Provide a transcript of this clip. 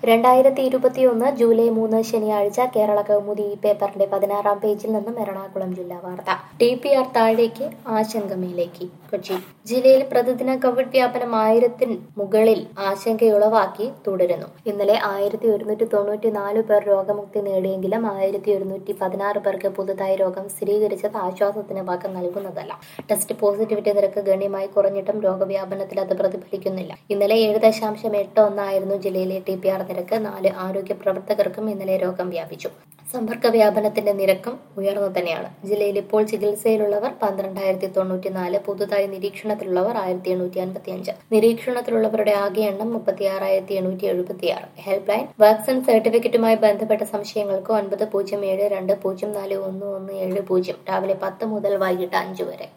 രണ്ടായിരത്തി ഇരുപത്തിയൊന്ന് ജൂലൈ മൂന്ന് ശനിയാഴ്ച കേരള കൗമുദി ഈ പേപ്പറിന്റെ പതിനാറാം പേജിൽ നിന്നും എറണാകുളം ജില്ലാ വാർത്ത ടി പി ആർ താഴേക്ക് ആശങ്കമേലേക്ക് കൊച്ചി ജില്ലയിൽ പ്രതിദിന കോവിഡ് വ്യാപനം ആയിരത്തിന് മുകളിൽ ആശങ്കയുളവാക്കി തുടരുന്നു ഇന്നലെ ആയിരത്തി ഒരുന്നൂറ്റി തൊണ്ണൂറ്റി നാല് പേർ രോഗമുക്തി നേടിയെങ്കിലും ആയിരത്തി ഒരുന്നൂറ്റി പതിനാറ് പേർക്ക് പുതുതായി രോഗം സ്ഥിരീകരിച്ചത് ആശ്വാസത്തിന് വക നൽകുന്നതല്ല ടെസ്റ്റ് പോസിറ്റിവിറ്റി നിരക്ക് ഗണ്യമായി കുറഞ്ഞിട്ടും രോഗവ്യാപനത്തിൽ അത് പ്രതിഫലിക്കുന്നില്ല ഇന്നലെ ഏഴ് ദശാംശം എട്ട് ഒന്നായിരുന്നു ജില്ലയിലെ ടി പി ആർ നിരക്ക് നാല് ആരോഗ്യ പ്രവർത്തകർക്കും ഇന്നലെ രോഗം വ്യാപിച്ചു സമ്പർക്ക വ്യാപനത്തിന്റെ നിരക്കും ഉയർന്നു തന്നെയാണ് ജില്ലയിൽ ഇപ്പോൾ ചികിത്സയിലുള്ളവർ പന്ത്രണ്ടായിരത്തി തൊണ്ണൂറ്റി നാല് പുതുതായി നിരീക്ഷണത്തിലുള്ളവർ ആയിരത്തി എണ്ണൂറ്റി അൻപത്തി അഞ്ച് നിരീക്ഷണത്തിലുള്ളവരുടെ ആകെ എണ്ണം മുപ്പത്തി ആറായിരത്തി എണ്ണൂറ്റി എഴുപത്തി ആറ് ഹെൽപ്പ് ലൈൻ വാക്സിൻ സർട്ടിഫിക്കറ്റുമായി ബന്ധപ്പെട്ട സംശയങ്ങൾക്ക് ഒൻപത് പൂജ്യം ഏഴ് രണ്ട് പൂജ്യം നാല് ഒന്ന് ഒന്ന് ഏഴ് പൂജ്യം രാവിലെ പത്ത് മുതൽ വൈകിട്ട് അഞ്ച് വരെ